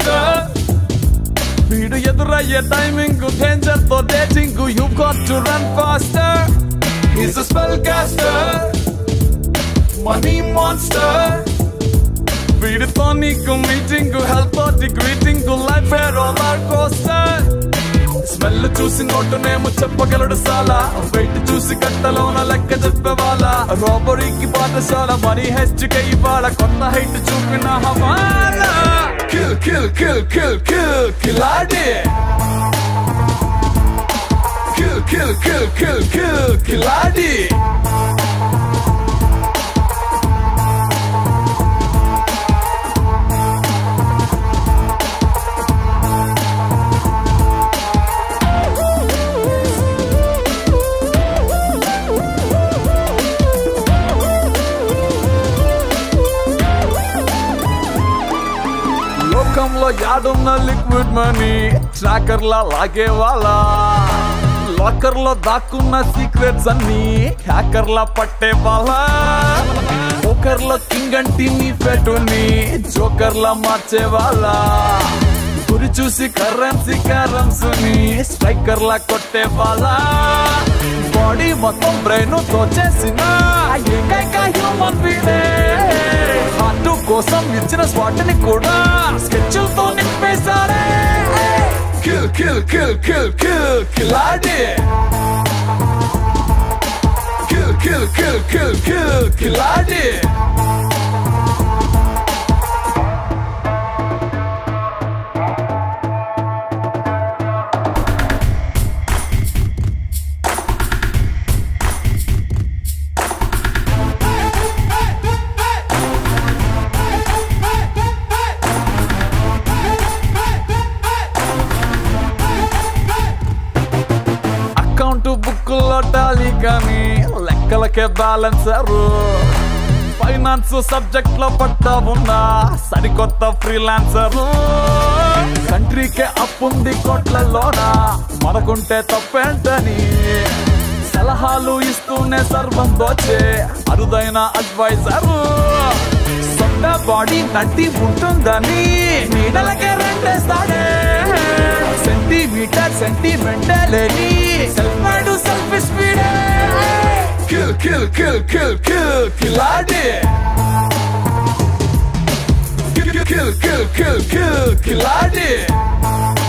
master వీడు ఎదురయ్యే timing danger తో dating you got to run faster is a spell caster money monster వీడితో నీకు మీటింగ్ హెల్త్ తోటి greeting life roller coaster smell చూసి నోటునేమో చెప్పగలడు సాలా వెయిట్ చూసి కట్టలోన లెక్క చెప్పేవాళ్ళ రోబరీకి పాఠశాల మనీ హెచ్చుకే ఇవాళ కొత్త హైట్ చూపిన హవాలా kill kill kill kill kill కిలాడి kill kill kill kill kill కిలాడి లోకంలో యాడున్న లిక్విడ్ మనీ ట్రాకర్ లా లాగే వాళ్ళ లాకర్ లో దాక్కున్న సీక్రెట్స్ అన్ని హ్యాకర్ లా పట్టే వాళ్ళ పోకర్ లో కింగ్ అంటి నీ పెట్టుని జోకర్ లా మార్చే వాళ్ళ గురి చూసి కరెన్సీ కరెన్స్ ని స్ట్రైకర్ లా కొట్టే వాళ్ళ బాడీ మొత్తం బ్రెయిన్ తోచేసిన ఏకైక హ్యూమన్ బీడే హార్ట్ కోసం ఇచ్చిన స్పాట్ ని కూడా స్కెచ్లతో నింపేశాడే kill kill kill kill kill కిలాడి kill kill kill kill kill కిలాడి అకౌంట్ బుక్ లో టాలీ కానీ లెక్కలకే బ్యాలెన్సరు ఫైనాన్స్ సబ్జెక్ట్ లో పట్టా ఉన్నా సరికొత్త ఫ్రీలాన్సర్ కంట్రీకే అప్పుంది కోట్లలోన మనకుంటే తప్పేంటని సలహాలు ఇస్తూనే సర్వం దోచే అరుదైన అడ్వైజర్ సొంత బాడీ నట్టి ఉంటుందని నీడలకే రెండేస్తాడే సెంటీమీటర్ సెంటిమెంటలేని self made self speed kill kill kill kill kill కిలాడి kill kill kill kill kill కిలాడి